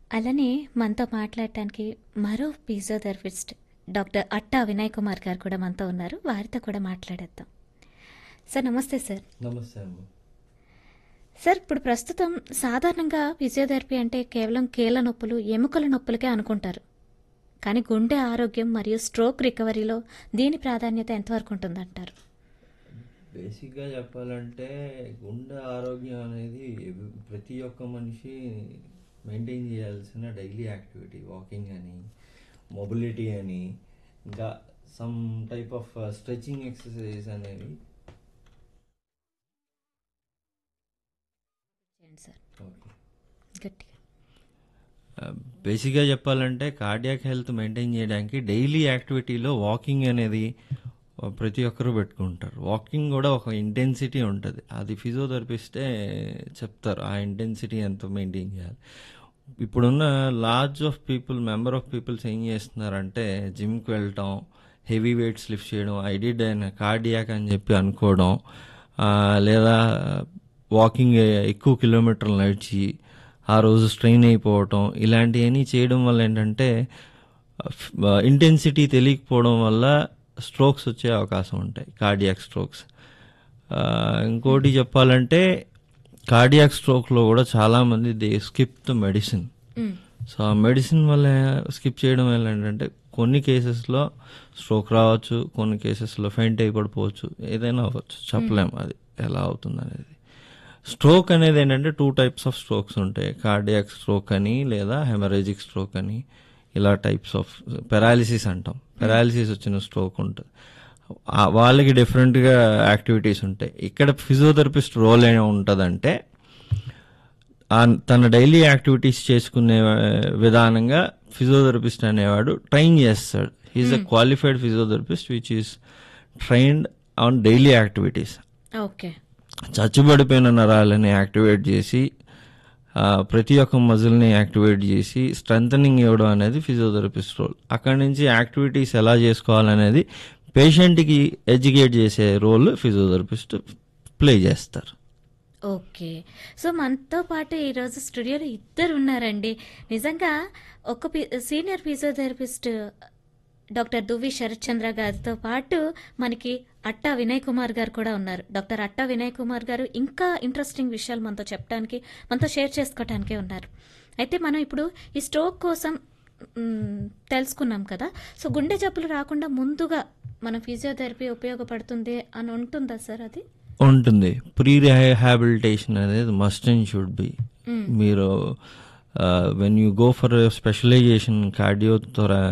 అలానే మనతో మాట్లాడటానికి మరో ఫిజియోథెరపిస్ట్ డాక్టర్ అట్టా వినయ్ కుమార్ గారు కూడా మనతో ఉన్నారు వారితో కూడా మాట్లాడేద్దాం సార్ నమస్తే సార్ నమస్తే అమ్మ సార్ ఇప్పుడు ప్రస్తుతం సాధారణంగా ఫిజియోథెరపీ అంటే కేవలం కీళ్ళ నొప్పులు ఎముకల నొప్పులకే అనుకుంటారు కానీ గుండె ఆరోగ్యం మరియు స్ట్రోక్ రికవరీలో దీని ప్రాధాన్యత ఎంతవరకు ఉంటుందంటారు బేసిక్గా చెప్పాలంటే గుండె ఆరోగ్యం అనేది ఎవ్- ప్రతి ఒక్క మనిషి మెయింటైన్ చేయాల్సిన డైలీ యాక్టివిటీ వాకింగ్ అని మొబిలిటీ అని ఇంకా some type of stretching exercise అనేవి చేయండి సార్ ఓకే గట్టిగా బేసిక్గా చెప్పాలంటే కార్డియాక్ హెల్త్ మెయింటైన్ చేయడానికి డైలీ యాక్టివిటీలో వాకింగ్ అనేది ప్రతి ఒక్కరూ పెట్టుకుంటారు వాకింగ్ కూడా ఒక ఇంటెన్సిటీ ఉంటుంది అది ఫిజియోథెరపిస్టే చెప్తారు ఆ ఇంటెన్సిటీ ఎంత మెయింటైన్ చేయాలి ఇప్పుడున్న large of people member of peoples ఏం చేస్తున్నారంటే జిమ్కి వెళ్ళటం హెవీ వెయిట్స్ లిఫ్ట్ చేయడం ఐ డిడ్ అండ్ కార్డియాక్ అని చెప్పి అనుకోవడం ఆ, లేదా వాకింగ్ ఎక్కువ కిలోమీటర్లు నడిచి ఆ రోజు స్ట్రెయిన్ అయిపోవటం ఇలాంటివన్నీ చేయడం వల్ల ఏంటంటే ఇంటెన్సిటీ తెలియకపోవడం వల్ల స్ట్రోక్స్ వచ్చే అవకాశం ఉంటాయి కార్డియాక్ స్ట్రోక్స్ ఇంకోటి చెప్పాలంటే కార్డియాక్ స్ట్రోక్లో కూడా చాలామంది they skip the medicine hmm, so ఆ మెడిసిన్ వల్ల స్కిప్ చేయడం వల్ల ఏంటంటే కొన్ని కేసెస్లో స్ట్రోక్ రావచ్చు కొన్ని కేసెస్లో ఫెయింట్ అయి పడిపోవచ్చు ఏదైనా అవ్వచ్చు చెప్పలేం అది ఎలా అవుతుంది అనేది స్ట్రోక్ అనేది ఏంటంటే టూ టైప్స్ ఆఫ్ స్ట్రోక్స్ ఉంటాయి కార్డియాక్ స్ట్రోక్ అని లేదా హెమరేజిక్ స్ట్రోక్ అని ఇలా టైప్స్ ఆఫ్ పెరాలిసిస్ అంటాం పెరాలిసిస్ వచ్చిన స్ట్రోక్ ఉంటుంది ఆ వాళ్ళకి డిఫరెంట్గా యాక్టివిటీస్ ఉంటాయి ఇక్కడ ఫిజియోథెరపిస్ట్ రోల్ ఏమి ఉంటుందంటే ఆ- తన డైలీ యాక్టివిటీస్ చేసుకునే ఆ, విధానంగా ఫిజియోథెరపిస్ట్ అనేవాడు ట్రైన్ చేస్తాడు he is a qualified physiotherapist which is trained on daily activities okay చచ్చుబడిపోయిన నరాలని యాక్టివేట్ చేసి ఆ, ప్రతి ఒక్క మజిల్ని యాక్టివేట్ చేసి స్ట్రెంథనింగ్ ఇవ్వడం అనేది ఫిజియోథెరపిస్ట్ రోల్ అక్కడి నుంచి యాక్టివిటీస్ ఎలా చేసుకోవాలనేది పేషెంట్కి ఎడ్యుకేట్ చేసే రోల్ ఫిజియోథెరపిస్ట్ ప్లే చేస్తారు ఓకే సో మనతో పాటు ఈరోజు స్టూడియోలో ఇద్దరు ఉన్నారండి నిజంగా ఒక పి- senior physiotherapist doctor Duvvi Sarath Chandra గారితో పాటు మనకి అట్టా వినయ్ కుమార్ గారు కూడా ఉన్నారు డాక్టర్ అట్టా వినయ్ కుమార్ గారు ఇంకా ఇంట్రెస్టింగ్ విషయాలు మనతో చెప్పడానికి మనతో షేర్ చేసుకోవటానికే ఉన్నారు అయితే మనం ఇప్పుడు ఈ స్ట్రోక్ కోసం మ్, తెలుసుకున్నాం కదా సో గుండె జబ్బులు రాకుండా ముందుగా మన ఫిజియోథెరపీ ఉపయోగపడుతుంది అని ఉంటుందా సార్ అది ఉంటుంది ప్రీ రిహాబిలిటేషన్ అనేది మస్ట్ అండ్ షుడ్ బి మీరు when you go for specialization cardio